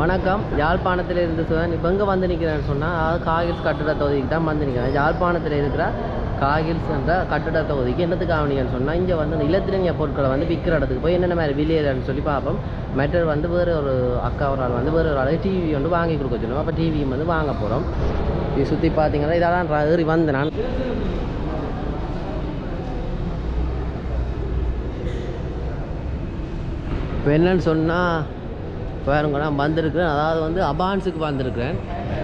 வணக்கம் யாழ்ப்பாணத்தில் இருந்து சுதன் இப்போ எங்கே வந்து நிற்கிறேன்னு சொன்னால் அதாவது காகில்ஸ் கட்டிட தொகுதிக்கு தான் வந்து நிற்கிறேன் யாழ்ப்பாணத்தில் இருக்கிற காகில்ஸ் என்ற கட்டிட தொகுதிக்கு என்னத்துக்கு ஆவணிங்கன்னு சொன்னால் இங்கே வந்து இந்த இலத்திரனிய பொருட்களை வந்து விற்கிற இடத்துக்கு போய் என்னென்ன மாதிரி விலையிலன்னு சொல்லி பார்ப்போம் மெட்டர் வந்து வேறு ஒரு அக்கா ஒரு ஆள் வந்து வேறு ஒரு ஆளுக்கு டிவி வந்து வாங்கி கொடுக்க சொல்லுவோம் அப்போ டிவியும் வந்து வாங்க போகிறோம் இது சுற்றி பார்த்தீங்கன்னா இதெல்லாம் ஏறி வந்து நான் இப்போ என்னன்னு சொன்னால் பாருங்க நான் வந்திருக்கிறேன் அதாவது வந்து அபான்ஸுக்கு வந்திருக்கிறேன்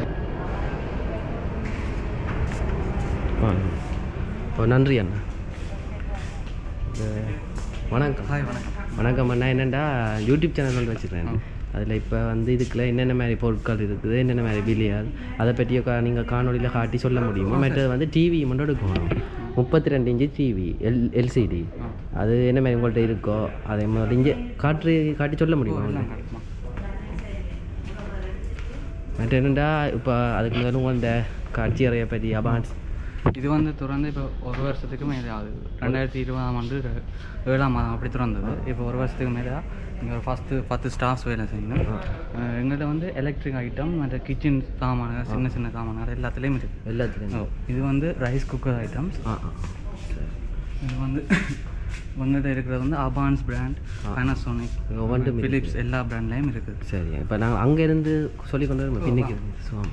வாங்க. ஓ நன்றி அண்ணா இது வணக்கம் ஹாய் வணக்கம் வணக்கம் அண்ணா என்னென்னா யூடியூப் சேனல் வந்து வச்சுருக்கேன் அதில் இப்போ வந்து இதுக்குள்ள என்னென்ன மாதிரி பொருட்கள் இருக்குது என்னென்ன மாதிரி விலையால் அதை பற்றி நீங்கள் காணொலியில் காட்டி சொல்ல முடியுமா மற்றது வந்து டிவி மட்டும் எடுக்கணும் முப்பத்தி ரெண்டு இன்ச்சு டிவி எல் எல்சிடி அது என்ன மாதிரி உங்கள்கிட்ட இருக்கோ அதே மாதிரி இங்கே காட்டு காட்டி சொல்ல முடியுமா உங்களுக்கு? மற்ற என்னடா இப்போ அதுக்கு முதல்ல உங்கள்கிட்ட காட்சி அறையை பற்றி அபான்ஸ் இது வந்து திறந்து இப்போ ஒரு வருஷத்துக்கு மேலே ஆகுது ரெண்டாயிரத்தி இருபதாம் ஆண்டு ரெ- ஏழாம் மாதம் அப்படி திறந்தது இப்போ ஒரு வருஷத்துக்கு மேலே இங்கே ஒரு ஃபஸ்ட்டு பத்து ஸ்டாஃப்ஸ் வேலை செய்யணும் அஹ் எங்கள்கிட்ட வந்து எலக்ட்ரிக் ஐட்டம் மற்ற கிச்சன் சாமான்கள் சின்ன சின்ன சாமான்கள் எல்லாத்துலேயும் இருக்குது எல்லாத்துலேயும் ஓ இது வந்து ரைஸ் குக்கர் ஐட்டம்ஸ் ஆ ஆ சரி இது வந்து உங்கள்கிட்ட இருக்கிறது வந்து அபான்ஸ் பிராண்ட் பேனசோனிக் ஒவ்வொன்றும் இருக்கு. பிலிப்ஸ் எல்லா பிராண்ட்லேயும் இருக்குது சரி இப்போ நாங்கள் அங்கேருந்து சொல்லி கொண்டு வரோம் பின்னிக்கு ஸோ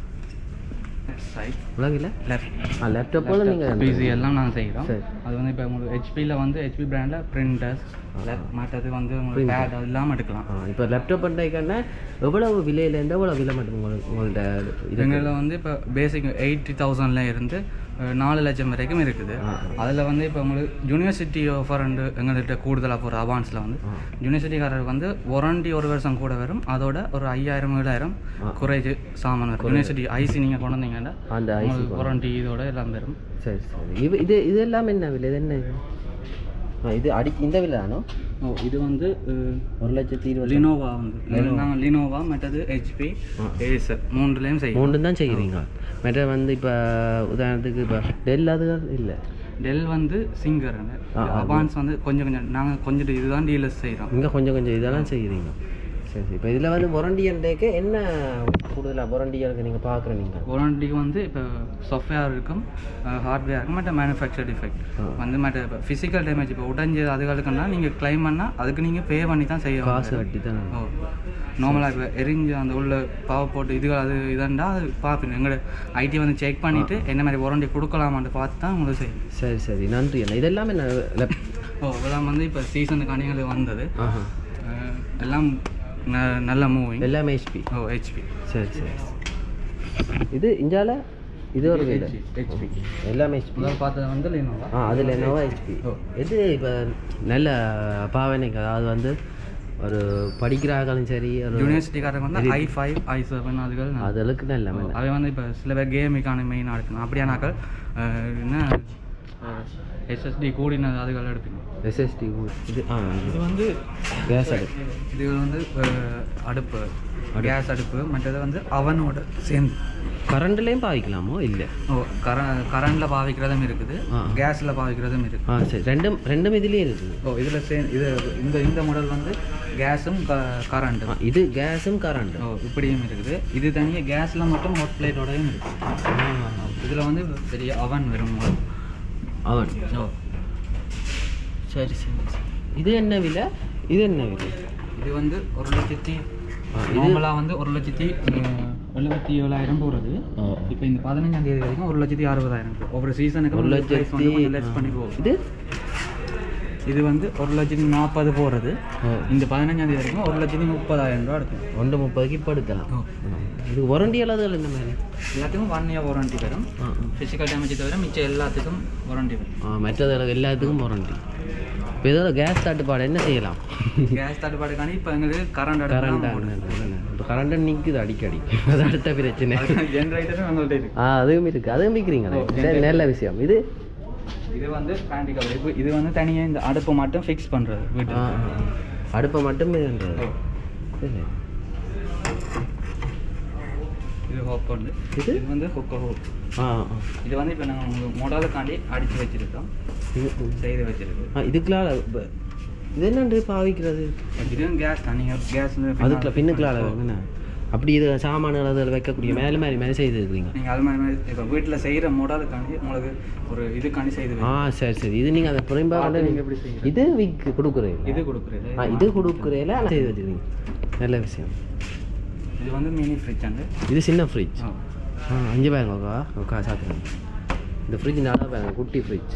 சைட் உலகில் லெஃப்ட் ஆ லேப்டாப்போல் நீங்கள் பிசி எல்லாம் நாங்கள் செய்கிறோம் சரி. அது வந்து இப்போ உங்களுக்கு ஹெச்பியில் வந்து ஹெச்பி பிராண்டில் பிரிண்டர்ஸ் மற்றது வந்து உங்களுக்கு பேட் அது இல்லாமல் எடுக்கலாம் ஆ இப்போ லேப்டாப் பண்ணுறதுக்கான எவ்வளவு விலையிலேருந்து எவ்வளோ விலை மட்டும் உங்களுக்கு உங்கள்கிட்ட இது எங்களில் வந்து இப்போ பேசிக் எயிட்டி தௌசண்ட்ல இருந்து அஹ், நாலு லட்சம் வரைக்கும் இருக்குது அதில் வந்து இப்போ உங்களுக்கு யூனிவர்சிட்டி ஆஃபர் அண்டு எங்கள்கிட்ட கூடுதலாக போகிற அவான்ஸில் வந்து யூனிவர்சிட்டிக்காரருக்கு வந்து வாரண்டி ஒரு வருஷம் கூட வரும் அதோட ஒரு ஐயாயிரம் ஏழாயிரம் குறைஞ்சு சாமான் வரும் யூனிவர்சிட்டி ஐசி நீங்கள் கொண்டு வந்தீங்கன்னா அந்த ஐசி உங்களுக்கு வாரண்டி இதோட எல்லாம் வரும் சரி சரி இது இது இது எல்லாம் என்ன விலை இது என்ன இது ஆ இது அடி இந்த விலை தானோ ஓ இது வந்து அஹ், ஒரு லட்சத்தி இருபது லினோவா வந்து நாங்கள் லினோவா மற்றது ஹெச்பி ஏசர் மூன்றுலேயும் செய்யும் மூணு தான் செய்கிறீங்க மற்ற வந்து இப்போ உதாரணத்துக்கு இப்போ டெல் அது இல்லை டெல் வந்து சிங்கர் அபான்ஸ் வந்து கொஞ்சம் கொஞ்சம் நாங்கள் கொஞ்சம் இதுதான் டீலர்ஸ் செய்கிறோம் இங்கே கொஞ்சம் கொஞ்சம் இதெல்லாம் செய்கிறீங்க சரி சரி இப்போ இதில் வந்து வாரண்டியன்டேக்கு என்ன கூடுதலாக வாரண்டியாக நீங்கள் பார்க்குற நீங்கள் வாரண்டிக்கு வந்து இப்போ சாஃப்ட்வேர் இருக்கும் ஹார்ட்வேர் இருக்கும் மற்ற மேனுஃபேக்சர் டிஃபெக்ட் வந்து மற்ற இப்போ ஃபிசிக்கல் டேமேஜ் இப்போ உடஞ்சது அதுகளுக்குன்னா நீங்கள் க்ளைம் பண்ணால் அதுக்கு நீங்கள் பே பண்ணி தான் செய்ய காசு கட்டி தான் ஓ நார்மலாக இப்போ எரிஞ்சு அந்த உள்ள பாவ போட்டு இது அது இதண்டா அது பார்ப்பீங்க எங்களோட ஐடி வந்து செக் பண்ணிவிட்டு என்ன மாதிரி வாரண்டி கொடுக்கலாமான்னு பார்த்து தான் உங்களுக்கு செய்யும் சரி சரி நன்றி அண்ணா இதெல்லாம் என்ன lap- ஓ இதெல்லாம் வந்து இப்போ சீசனுக்கு அணிகள் வந்தது ஆஹா அஹ், எல்லாம் ந- நல்ல மூவிங் எல்லாமே ஹெச்பி ஓ ஹெச்பி சரி சரி இது இந்தியாவில் இது ஒரு வீடு ஹெச்பி எல்லாமே ஹெச்பி முதல்ல பார்த்தது வந்து லினோவா ஆ அதில் என்னவோ ஹெச்பி ஓ. இது இப்போ நல்ல பாவனைக்கு அதாவது வந்து ஒரு படிக்கிறார்களும் சரி ஒரு யூனிவர்சிட்டிக்காரங்க வந்து ஐ ஃபைவ் ஐ செவன் அதுகள் நல்ல- அதுகளுக்கு நல்ல ஓ, அவை வந்து இப்போ சில பேர் கேமுக்கான மெயினாக எடுக்கணும் அப்படியானாக்கள் அஹ், என்ன எஸ்எஸ்டி கூடின அதுகள் எடுக்கணும் எஸ்எஸ்டி இது ஆ இது வந்து கேஸ் அடுப்பு இது வந்து அஹ், அடுப்பு கேஸ் அடுப்பு மற்றது வந்து அவனோட சேர்ந்து கரண்ட்லேயும் பாவிக்கலாமோ இல்லை ஓ கர கரண்டில் பாவிக்கிறதும் இருக்குது ஆ. கேஸில் பாவிக்கிறதும் இருக்குது ஆ சரி ரெண்டும் ரெண்டும் இதுலேயே இருக்குது ஓ இதில் சே இது இந்த இந்த மாடல் வந்து கேஸும் க கரண்ட்டும் ஆ, இது கேஸும் கரண்ட்டும் ஓ இப்படியும் இருக்குது இது தனியாக கேஸில் மட்டும் ஹாட் பிளேட்டோடையும் இருக்குது இதில் வந்து பெரிய அவன் வரும் உங்களுக்கு. அவன் ஓ சரி சரி சரி. இது என்ன விலை இது என்ன விலை இது வந்து ஒரு லட்சத்தி ஆ, இது- நார்மலாக வந்து ஒரு லட்சத்தி அஹ், எழுபத்தி ஏழாயிரம் போகிறது ஓ. இப்போ இந்த பதினஞ்சாம் தேதி வரைக்கும் ஒரு லட்சத்தி அறுபதாயிரம் போகும். ஒவ்வொரு சீசனுக்கு ஒரு ஒரு லட்சத்தி லட்சத்தி லெஸ் பண்ணி போகும் இது இது வந்து ஒரு லட்சத்தி நாற்பது போகிறது ஓ. இந்த பதினஞ்சாம் தேதி வரைக்கும் ஒரு லட்சத்தி முப்பதாயிரம் ரூபா எடுக்கும் ஒன்று முப்பதுக்கு இப்போ எடுக்கலாம் ஓ. இது வாரண்டி அளவுகள் என்ன மாதிரி எல்லாத்துக்கும் ஒன் இயர் வாரண்டி வரும் ஆ ஆ. ஃபிசிக்கல் டேமேஜ் தவிர மிச்சம் எல்லாத்துக்கும் வாரண்டி வரும் ஆ மற்றது எல்லாத்துக்கும் வாரண்டி இப்போ இதோட கேஸ் தட்டுப்பாடு என்ன செய்யலாம் கேஸ் தட்டுப்பாடுக்காண்டி இப்போ எங்களுக்கு கரண்ட் கரண்ட் அடுப்பு இப்போ கரண்ட் நிற்குது அடிக்கடி அது அடுத்த பிரச்சனை ஜென்ரேட்டரும் எங்கள்கிட்ட இருக்கு ஆ அதுவும் இருக்குது அதுவும் விற்கிறீங்களா ஓ, சரி நல்ல விஷயம் இது இது வந்து பிராண்டிகல் இப்போ இது வந்து தனியாக இந்த அடுப்பை மட்டும் ஃபிக்ஸ் பண்ணுறது ஆ வீட்டு ஆ, ஆ. அடுப்பை மட்டும் இதுன்றது சரி இது ஹோப் பண்ணு இது? இது வந்து ஹொக்க ஹோப் ஆ ஆ இது வந்து இப்போ நாங்கள் உங்களுக்கு மொடலுக்காண்டி அடித்து வச்சிருக்கோம் இது செய்து வச்சிருக்கு ஆ இதுக்குலாம் இப்ப- இது என்னண்டு பாவிக்கிறது இதுவும் கேஸ் தான் நீங்கள் கேஸ் அதுக்குள்ள பின்னுக்குள்ள என்ன அப்படி இது சாமான்கள் அதில் வைக்கக்கூடிய மேலே மாதிரி மேலே செய்துருக்கீங்க நீங்கள் அது மாதிரி இப்போ வீட்டில் செய்கிற மாடலுக்காண்டி உங்களுக்கு ஒரு இதுக்காண்டி செய்து ஆ சரி சரி இது நீங்கள் அந்த புறம்பா வந்து நீங்க எப்படி செய்யுங்க? இது விக் கொடுக்குறீங்க இது கொடுக்குறது ஆ இது கொடுக்குறேல செய்து வச்சுருக்கீங்க நல்ல விஷயம் இது வந்து மினி ஃப்ரிட்ஜ் வந்து இது சின்ன ஃப்ரிட்ஜ் ஆ. ஆ அஞ்சு பேங்க அக்கா அக்கா சாப்பிடுங்க இந்த ஃப்ரிட்ஜ் நல்லா பேங்க குட்டி ஃப்ரிட்ஜ்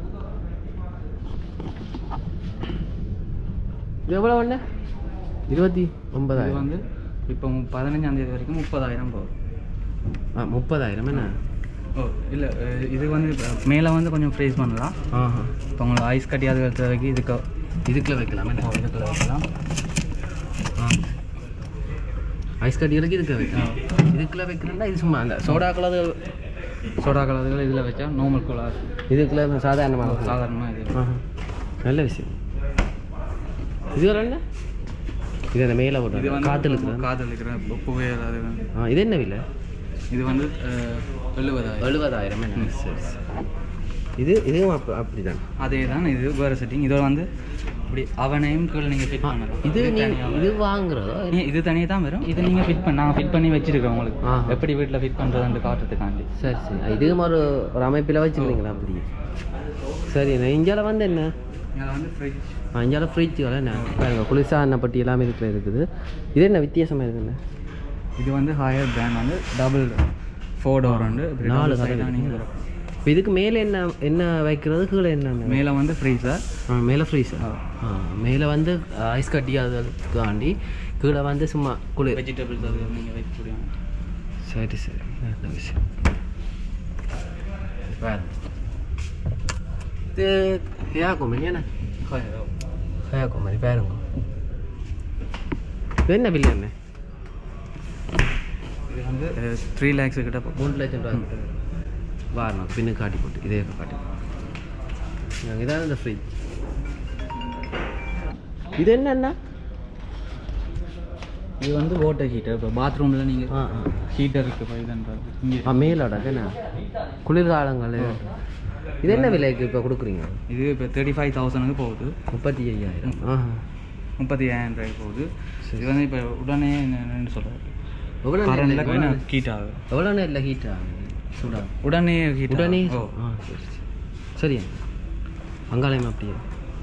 இது எவ்வளோ ஒன்று இருபத்தி இது ஒன்பதாயிரம் வந்து இப்போ பதினஞ்சாம் தேதி வரைக்கும் முப்பதாயிரம் போகும் ஆ முப்பதாயிரம் என்ன ஓ இல்லை இது வந்து மேலே வந்து கொஞ்சம் ஃப்ரீஸ் பண்ணலாம் ஆஹா இப்போ உங்களுக்கு ஐஸ் கட்டியாத தேவைக்கு இதுக்கு இதுக்குள்ள வைக்கலாம் என்ன ஓ, இதுக்குள்ள வைக்கலாம் ஆ ஐஸ் கட்டிகளுக்கு இதுக்கு வைக்கலாம் இதுக்குள்ள வைக்கிறேன்னா இது சும்மா அந்த சோடா கலர் சோடா கலர்கள் இதில் வச்சா நார்மல் கலர் இதுக்குள்ள சாதாரணமாக சாதாரணமாக இது ஆஹா நல்ல விஷயம் இது வேற என்ன இது அந்த மேலே இது போட்டு வந்து காற்றுல இருக்கிறது காதலிக்கிற புகையில அது வந்து. ஆ இது என்ன விலை இது வந்து அஹ், எழுபதாயிரம் எழுபதாயிரம் என்ன சரி சரி. இது இதுவும் அப்ப அப்படி தான் அதே தான் இது வேறு செட்டிங் இதோட வந்து இப்படி அவனையும் கீழே நீங்கள் ஃபிட் பண்ணலாம் இது நீ தனியா இது வாங்குறதோ நீ- இது தனியாக தான் வரும் இது நீங்கள் ஃபிட் பண்ண நாங்கள் ஃபிட் பண்ணி வச்சிருக்கோம் உங்களுக்கு ஆஹா. எப்படி வீட்டில் ஃபிட் பண்ணுறதுன்னு காட்டுறதுக்காண்டி சரி சரி இதுவும் ஒரு ஒரு அமைப்பில் வச்சுருக்கீங்களா அப்படி சரி நான் இந்தியாவில் வந்து என்ன இதில் வந்து ஃப்ரிட்ஜ் அஞ்சால ஃப்ரிட்ஜுகள் என்ன பாருங்க குளிர்சாதன பட்டி எல்லாமே இதுக்குள்ள இருக்குது இது என்ன வித்தியாசமாக இருக்குண்ணே இது வந்து ஹையர் பிராண்ட் வந்து டபுள் ஃபோர் டோர் வந்து நாலு நாலு கதவு நீங்கள் இப்போ இதுக்கு மேலே என்ன என்ன வைக்கிறது கீழே என்ன மேலே வந்து ஃப்ரீசர் ஆ மேலே ஃப்ரீஸ் ஆ மேலே வந்து ஐஸ் கட்டி அதுக்காண்டி கீழே வந்து சும்மா குளிர் வெஜிடபிள்ஸ் அது நீங்கள் வைக்கக்கூடிய சரி சரி நல்ல விஷயம் வேறு இது ஹேயாக்கும் என்ன ஹேயாக்கும் மாதிரி பாருங்க இது என்ன பில்லு என்ன இது வந்து த்ரீ லேக்ஸ் கிட்ட போ- மூணு லட்சம் ரூபா வாரணம் பின்னு காட்டி போட்டு இதே காட்டி நாங்கள் இதான் இந்த ஃப்ரிட்ஜ் இது என்னண்ணா இது வந்து வாட்டர் ஹீட்டர் இப்போ பாத்ரூமில் நீங்கள் ஆ ஆ ஹீட்டர் இருக்குது இப்போ இதுன்றது இங்கே ஆ மேலோட என்ன குளிர்காலங்கள் இது என்ன விலைக்கு இப்போ கொடுக்குறீங்க இது இப்போ தேர்ட்டி ஃபைவ் தௌசண்ட்க்கு போகுது முப்பத்தி ஐயாயிரம் ஆஹா முப்பத்தி ஐயாயிரம் ரூபாய் போகுது இது வந்து இப்போ உடனே என்னன்னு சொல்கிறது எவ்வளோ கரண்டில் நேரம் ஹீட் ஆகுது எவ்வளோ நேரில் ஹீட் ஆகுது சூடாக உடனே ஹீட் உடனே ஓ ஆ சரி சரி சரியா அங்காலயம் அப்படியே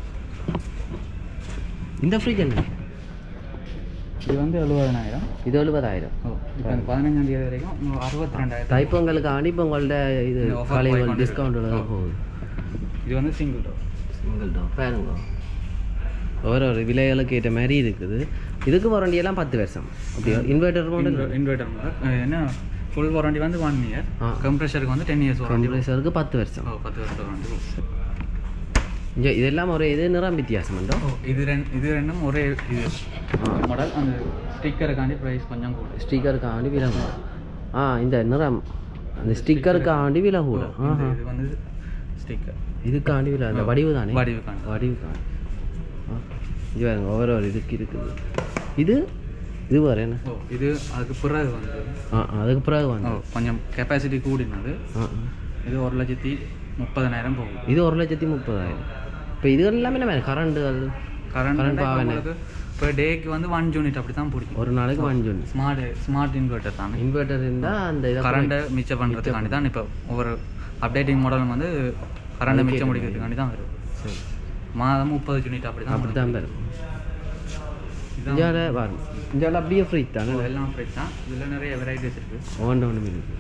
இந்த ஃப்ரிட்ஜ் என்ன இது வந்து எழுபதனாயிரம் இது எழுபதாயிரம் ஓ இப்போ இந்த பதினஞ்சாம் தேதி வரைக்கும் அறுபத்தி ரெண்டாயிரம் தைப்பொங்கலுக்கு ஆண்டி இப்போ உங்கள்ட்ட இது இந்த offer கலைகள் போய்க்கொண்டு டிஸ்கவுண்ட்டில் தான் போகுது இது வந்து சிங்கிள் டோர் சிங்கிள் டோர் பாருங்க ஒரு ஒரு விலைகளுக்கு ஏற்ற மாதிரி இருக்குது இதுக்கு வாரண்டியெல்லாம் பத்து வருஷம் அப்படியா இன்வெர்டர் மாடல் இன்வெர்டர் என்ன ஃபுல் வாரண்டி வந்து ஒன் இயர் ஆ. கம்ப்ரெஷருக்கு வந்து டென் இயர்ஸ் வாரண்டி கம்ப்ரஸருக்கு பத்து வருஷம் ஓ பத்து வருஷம் வாரண்டி இங்கே இதெல்லாம் ஒரு இது நிறம் வித்தியாசம் உண்டோ ஓ இது ரெண்டு இது ரெண்டும் ஒரே இது மாடல் அந்த ஸ்டிக்கருக்காண்டி ப்ரைஸ் கொஞ்சம் கூட ஸ்டிக்கருக்காண்டி விலை கூட ஆ இந்த நிறம் அந்த ஸ்டிக்கருக்காண்டி விலை கூட ஆஹா இது வந்து ஸ்டிக்கர் இதுக்காண்டி விலை அந்த வடிவு தானே வடிவுக்காண்டி வடிவுக்காண்டி ஆ இது பாருங்க ஒவ்வொரு ஒரு இதுக்கு இருக்குது இது இது வேறு என்ன ஓ இது அதுக்கு பிறகு வந்து ஆ அதுக்கு பிறகு ஓ வந்து கொஞ்சம் கெப்பாசிட்டி கூடினது ஆ ஆ. இது ஒரு லட்சத்தி முப்பதனாயிரம் போகும் இது ஒரு லட்சத்தி முப்பதாயிரம் இப்போ இது எல்லாமே என்ன கரண்ட்டுகள் கரண்ட் Current power உங்களுக்கு இப்போ டேக்கு வந்து ஒன் யூனிட் அப்படி தான் பிடிக்கும் ஒரு நாளைக்கு வாங்கிச்சு ஸ்மார்ட் ஸ்மார்ட் இன்வெர்ட்டர் தானே இன்வெர்டர் இருந்தால் அந்த இதை கரண்ட்டை மிச்சம் பண்ணுறதுக்காண்டி தான் இப்போ ஒவ்வொரு அப்டேட்டிங் மாடல் வந்து கரண்ட்டை மிச்சம் முடிக்கிறதுக்காண்டி தான் வரும் சரி மாதம் முப்பது யூனிட் அப்படி தான் அப்படி தான் வரும் இதுதான் இந்தியாவில் வரும் இந்தியாவில் அப்படியே ஃப்ரீ தானே எல்லாம் ஃப்ரிட்ஜ் தான் இதில் நிறைய வெரைட்டிஸ் இருக்குது ஒன்று ஒன்று இருக்கு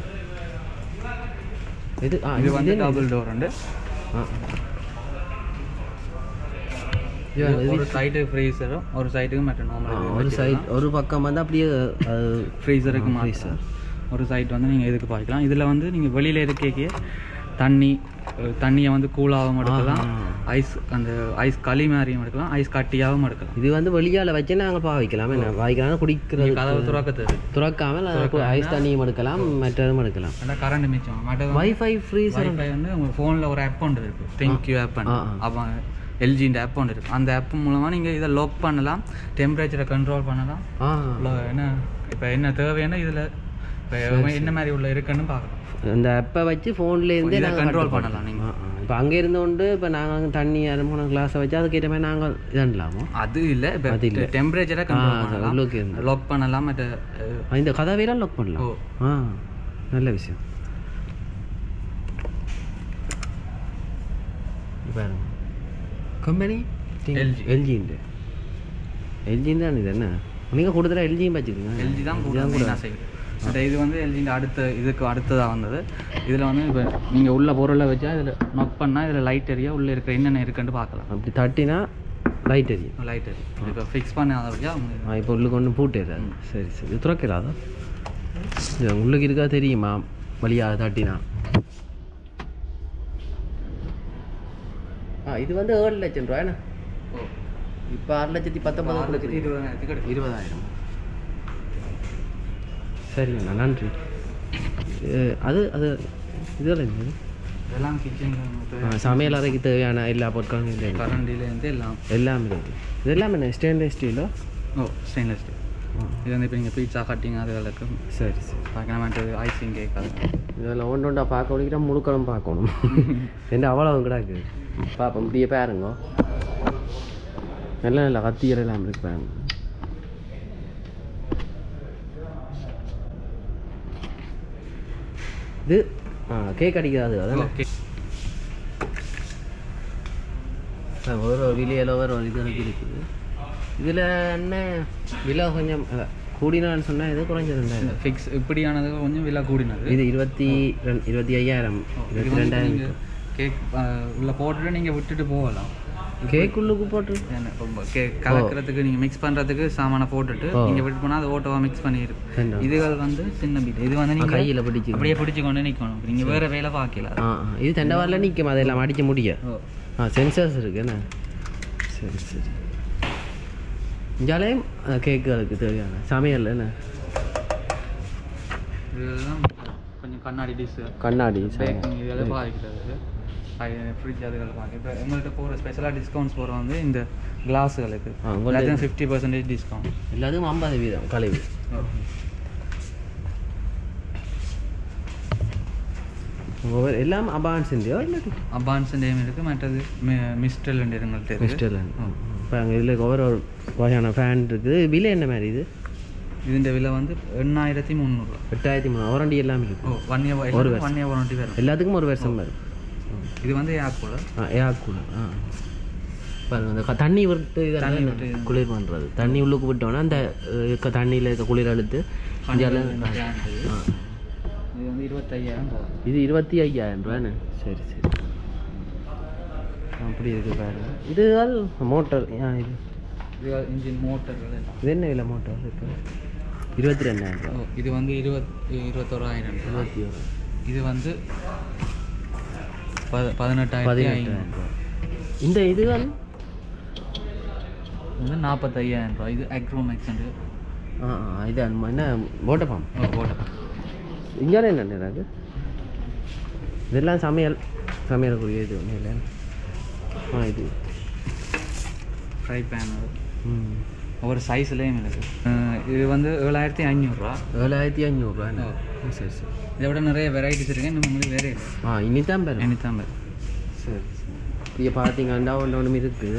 இது ஆ இது வந்து என்ன? டபுள் டோர் வந்து ஆ இது இது ஒரு சைடு ஃப்ரீசரும் ஒரு சைடுக்கு மற்ற ஆ, நார்மல் ஒரு சைட் ஒரு பக்கம் வந்து அப்படியே அது ஃப்ரீசருக்கு ஆ, மாற்றலாம் ஒரு சைட் வந்து நீங்கள் இதுக்கு பாய்க்கலாம் இதில் வந்து நீங்கள் வெளியில் இருக்கே தண்ணி அஹ், தண்ணியை வந்து கூலாகவும் எடுக்கலாம் ஆ. ஐஸ் அந்த ஐஸ் களி மாதிரியும் எடுக்கலாம் ஐஸ் கட்டியாகவும் எடுக்கலாம் இது வந்து வெளியால் வச்சு நாங்கள் பா வைக்கலாம் என்ன வைக்கலாம் குடிக்கிறது கதவு துறக்கத்து துறக்காமல் ஐஸ் தண்ணியும் எடுக்கலாம் மற்றதும் எடுக்கலாம் ஆனால் கரண்ட் மிச்சம் மற்ற வைஃபை ஃப்ரீசர் வைஃபை வந்து உங்கள் ஃபோனில் ஒரு ஆப் ஒன்று இருக்குது தேங்க்யூ ஆப் ஆ, ஆ. அப்போ எல்ஜின்ற ஆப் ஒன்று இருக்குது அந்த ஆப் மூலமாக நீங்கள் இதை லாக் பண்ணலாம் டெம்பரேச்சரை கண்ட்ரோல் பண்ணலாம் ஆ இவ்வளோ என்ன இப்போ என்ன தேவையான இதில் இப்போ என்ன மாதிரி உள்ள இருக்குன்னு பார்க்கலாம் இந்த ஆப்பை வச்சு ஃபோன்லேருந்தே இதை நாங்கள் control பண்ணலாம் நீங்க. இப்போ அங்கே இருந்தோண்டு இப்போ நாங்கள் தண்ணி அனுப்பின கிளாஸை வச்சு அதுக்கேற்ற மாதிரி நாங்கள் இதன்லாமோ அது இல்லை இப்போ அது இல்ல. டெம்பரேச்சரை ஆ, கண்ட்ரோல் அது பண்ணலாம் உள்ளுக்கு இருந்து. லாக் பண்ணலாம் மற்ற அஹ், இந்த கதவையெல்லாம் லாக் பண்ணலாம் ஓ ஆ நல்ல விஷயம் பாருங்க கம்பெனி LG. எல்ஜிண்டு எல்ஜின்னு தான் இது என்ன நீங்கள் கொடுத்துட்டா எல்ஜியும் வச்சுக்கோங்க எல்ஜி தான் கூட மெயினாக செய்யுது பட் இது வந்து எல்ஜிൻ്റെ அடுத்த இதுக்கு அடுத்ததாக வந்தது இதில் வந்து இப்போ நீங்கள் உள்ள பொருளை வச்சா இதில் நொக் பண்ணால் இதில் லைட் எரியா உள்ளே இருக்கிற என்னென்ன இருக்குன்னு பார்க்கலாம் அப்படி தட்டினா லைட் எரியும் லைட் எரியும் இப்போ ஃபிக்ஸ் பண்ண அதை வச்சா உங்களுக்கு ஆ இப்போ உள்ளுக்கு ஒன்று பூட்டிடுறாரு சரி சரி இது துறக்கிறாதா இது உள்ளுக்கு இருக்கா தெரியுமா வழியாக தட்டினா ஆ இது வந்து ஏழு லட்சம் ரூபா என்ன ஓ இப்போ ஆறு லட்சத்தி பத்தொன்பது ஆறு லட்சத்தி இருபதாயிரத்துக்கு எடுக்கும் இருபதாயிரம் சரிங்கண்ணா நன்றி இது- அது அது இதெல்லாம் என்னது? இதெல்லாம் கிச்சன் ஆ, சமையல் அறைக்கு தேவையான எல்லா பொருட்களும் இல்லை கரண்டிலேருந்து எல்லாம் எல்லாமே இருக்குது இது எல்லாமே என்ன ஸ்டெயின்லெஸ் ஸ்டீலோ ஓ ஸ்டெயின்லெஸ் ஸ்டீல் இது வந்து இப்போ நீங்கள் பீட்சா கட்டிங் அதுகளுக்கு சரி சரி பார்க்கலாம் மற்றது ஐசிங் கேக் அது இதெல்லாம் ஒன்று ஒன்றா பார்க்க முடிக்கிற முழுக்களும் பார்க்கணும் என்ன அவ்வளோ கிடாக்கு பார்ப்போம் இப்படியே பாருங்க நல்ல நல்ல கத்தியர் எல்லாம் இருக்கு பாருங்க இது ஆ கேக் அடிக்காது அதான் ஓகே ஒரு ஒரு விலையில் ஒரு ஒரு இது எனக்கு இருக்குது இதில் என்ன விலை கொஞ்சம் அதான், கூடினான்னு சொன்னால் இது குறைஞ்சது ரெண்டாயிரம் ஃபிக்ஸ் இப்படியானது கொஞ்சம் விலை கூடினது இது இருபத்தி ரெண்டு இருபத்தி ஐயாயிரம் இருபத்தி ரெண்டாயிரம் கேக் உள்ள போட்டுட்டு நீங்கள் விட்டுட்டு போகலாம் கேக் உள்ளுக்கு போட்டு என்ன, இப்போ கேக் கலக்கிறதுக்கு நீங்கள் மிக்ஸ் பண்ணுறதுக்கு சாமானை போட்டுட்டு ஓ. நீங்கள் விட்டு போனால் அது ஓட்டோவாக மிக்ஸ் பண்ணிடும் வேண்டாம். இதுகள் வந்து சின்ன பீட் இது வந்து நீங்கள் கையில் பிடிச்சி அப்படியே பிடிச்சி கொண்டு நிற்கணும் நீங்கள் வேறு வேலை பார்க்கல ஆ ஆ. இது தண்டவாரில் நிற்கும் அதெல்லாம் அடிக்க முடியும் ஓ ஆ சென்சர்ஸ் இருக்கு என்ன சரி சரி இஞ்சாலையும் கேக்குகளுக்கு தேவையான சமையல் என்ன இதெல்லாம் கொஞ்சம் கண்ணாடி டிஷ் கண்ணாடி பேக்கிங் இதெல்லாம் பாதிக்கிறது ஃப்ரிட்ஜ் அதுகள் பார்க்க இப்போ எங்கள்கிட்ட போகிற ஸ்பெஷலாக டிஸ்கவுண்ட்ஸ் போகிற வந்து இந்த கிளாஸுகளுக்கு ஆ, உங்கள்ட்ட- எல்லாத்தையும் ஃபிஃப்டி பர்சன்டேஜ் டிஸ்கவுண்ட் எல்லாத்துக்கும் ஐம்பது வீதம் கழிவு ஒவ்வொரு எல்லாம் அபான்ஸ் இந்தியோ இல்லாட்டி அபான்ஸ் நேம் இருக்குது மற்றது மிஸ்டல் எங்கள்கிட்ட இருக்குது மிஸ்டர் இப்போ அங்கே இதில் ஒவ்வொரு ஒரு வகையான ஃபேன் இருக்குது விலை என்ன மாதிரி இது ഇതിന്റെ விலை வந்து எண்ணாயிரத்தி முந்நூறுரூவா எட்டாயிரத்தி மூணு வாரண்டி எல்லாம் இருக்கு ஓ ஒன் இயர் ஒரு ஒன் இயர் வாரண்டி வரும் எல்லாத்துக்கும் ஒரு வருஷம் வரும் இது வந்து ஏர் கூலர் ஆ ஏர் கூலர் ஆ பாருங்க அந்த க- தண்ணி விட்டு தண்ணி இதெல்லாம் விட்டு குளிர் பண்ணுறது தண்ணி உள்ளுக்கு விட்டோன்னா அந்த அஹ், இருக்க தண்ணியில் இருக்க குளிர் அழுத்து இங்கெல்லாம் ஆ. இது வந்து இருபத்தையாயிரம் போகும் இது இருபத்தி ஐயாயிரம் ரூபான்னு சரி சரி அப்படி இருக்கு பாருங்க இதுதான் மோட்டர் ஏன் இது இது இன்ஜின் மோட்டர்கள் எல்லாம் இது என்ன விலை மோட்டர் இப்போ இருபத்தி ரெண்டாயிரம் ரூபா ஓ, இது வந்து இருபத் இருபத்தோராயிரம் ரூபா இருபத்தி ஒரு இது வந்து பத பதினெட்டாயிரத்தி பதினெட்டாயிரம் ஐநூறு ரூபா இந்த இது வந்து இது வந்து நாற்பத்தையாயிரம் ரூபா இது அக்ரோமேக்ஸ் ஆ ஆ இது அன்ம- என்ன போட்ட பாம் போட்டோம் இங்கே என்ன இருக்கு இதெல்லாம் சமையல் சமையலுக்குரிய இது ஒன்றும் இல்லை ஆ இது ஃப்ரை பேன் ம் ஒவ்வொரு சைஸ்லேயும் இருக்குது அஹ் இது வந்து ஏழாயிரத்தி ஐநூறுரூவா ஏழாயிரத்தி அஞ்சூறுரூவா சரி சரி இதை விட நிறைய வெரைட்டிஸ் இருக்கு இன்னும் உங்களுக்கு வேற இல்லை ஆ இனிதான் பேர் எனிதான் பேர் சரி சரி இங்கே பார்த்தீங்கன்னா ஒன்று ஒன்று இருக்குது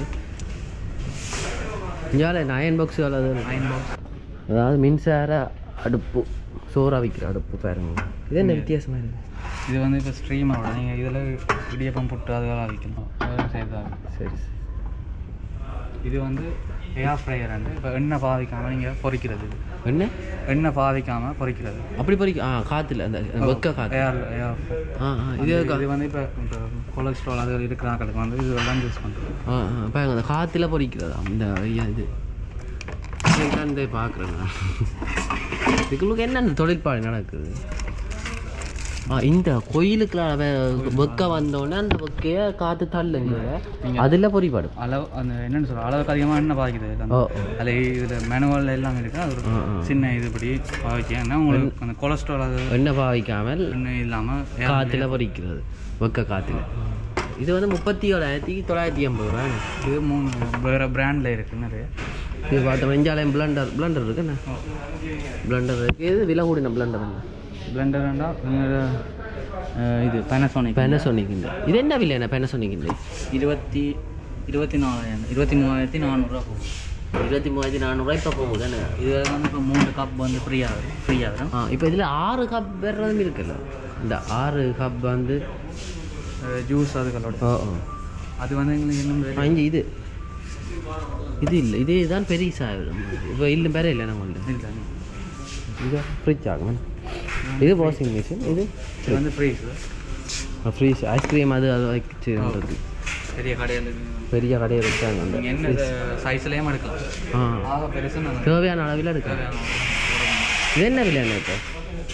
இங்கே நயன் பாக்ஸ் அது அயன் பாக்ஸ் அதாவது மின்சார அடுப்பு சோறா வைக்கிற அடுப்பு பாருங்க இது என்ன வித்தியாசமாக இருக்குது இது வந்து இப்போ ஸ்ட்ரீமோட நீங்கள் இதில் இடியப்பம் புட்டு அதெல்லாம் வைக்கணும் அதெல்லாம் சேர்த்து சரி சரி இது வந்து ஏர் ஃப்ரையர் வந்து இப்போ எண்ணெய் பாவிக்காமல் நீங்கள் பொரிக்கிறது இது. என்ன எண்ணெய் பாவிக்காமல் பொரிக்கிறது அப்படி பறிக்க ஆ காற்றுல அந்த வெக்க காற்று ஏர் ஏர் ஆ ஆ இது இது இது வந்து இப்போ இப்போ கொலஸ்ட்ரால் அது இருக்கிறாங்களுக்கு வந்து இதெல்லாம் யூஸ் பண்ணுறது ஆ ஆ பாருங்க அந்த காற்றுல பொறிக்கிறதா இந்த ஐயா இது இதுதான் இந்த பார்க்குறேன் நான் இதுக்குள்ளுக்கு என்ன இந்த தொழிற்பாடு நடக்குது ஆ இந்த கோயிலுக்குள்ள வெக்க வந்தோடனே அந்த வெக்கைய காற்று தள்ளுங்க அதில் பொறிப்பாடு அளவு அந்த என்னென்னு சொல்கிறோம் அளவுக்கு அதிகமாக எண்ணெய் பாவிக்குது இதுல. ஓ அதில் இதில் மேனுவல் எல்லாம் இருக்குது அது ஒரு ஆ ஆ சின்ன இது இப்படி பாவிக்க உங்களுக்கு அந்த கொலஸ்ட்ரால் அது எண்ணெய் பாவிக்காமல் எண்ணெய் இல்லாமல் காற்றுல பொறிக்கிறது வெக்க காற்றுல இது வந்து முப்பத்தி ஏழாயிரத்தி தொள்ளாயிரத்தி எண்பது ரூபா இது மூணு வேறு பிராண்டில் இருக்குது நிறைய இது பார்த்தோம் இஞ்சாலயம் பிளண்டர் பிளண்டர் இருக்குண்ணே பிளண்டர் இருக்குது இது விலை கூடின பிளண்டர் என்ன பிளெண்டர்ண்டா இது பேனசோனிக் பேனசோனிக் இந்த இது என்ன விலை என்ன பேனசோனிக் இந்த இருபத்தி இருபத்தி நாலாயிரம் இருபத்தி மூவாயிரத்தி நானூறுரூவா போகும் இருபத்தி மூவாயிரத்தி நானூறுரூவா இப்போ போகுது தானே இதில் வந்து இப்போ மூணு கப் வந்து ஃப்ரீயாக ஃப்ரீயாக வரும் ஆ இப்போ இதில் ஆறு கப் வர்றதும் இருக்குல்ல இந்த ஆறு கப் வந்து ஜூஸ் அதுகளோட ஓ ஓ அது வந்து எங்களுக்கு இன்னும் ஆ, இங்க இது இது இல்லை இது தான் பெரிய சாயம் இப்போ இல்லை வேற இல்லை நம்மள்ட்ட இல்லை இது ஃப்ரிட்ஜ் ஆகும் இது வாஷிங் மிஷின் இது இது வந்து ஃப்ரீஸ் ஃப்ரீஸ் ஐஸ்கிரீம் அது அது வச்சுன்றது பெரிய கடையில் பெரிய கடையை வச்சாங்க அந்த நீங்கள் என்ன சைஸ்லேயும் எடுக்கலாம் ஆ ஆக பெருசு நான் தேவையான அளவில் எடுக்கலாம் இது என்ன விலை என்ன இப்போ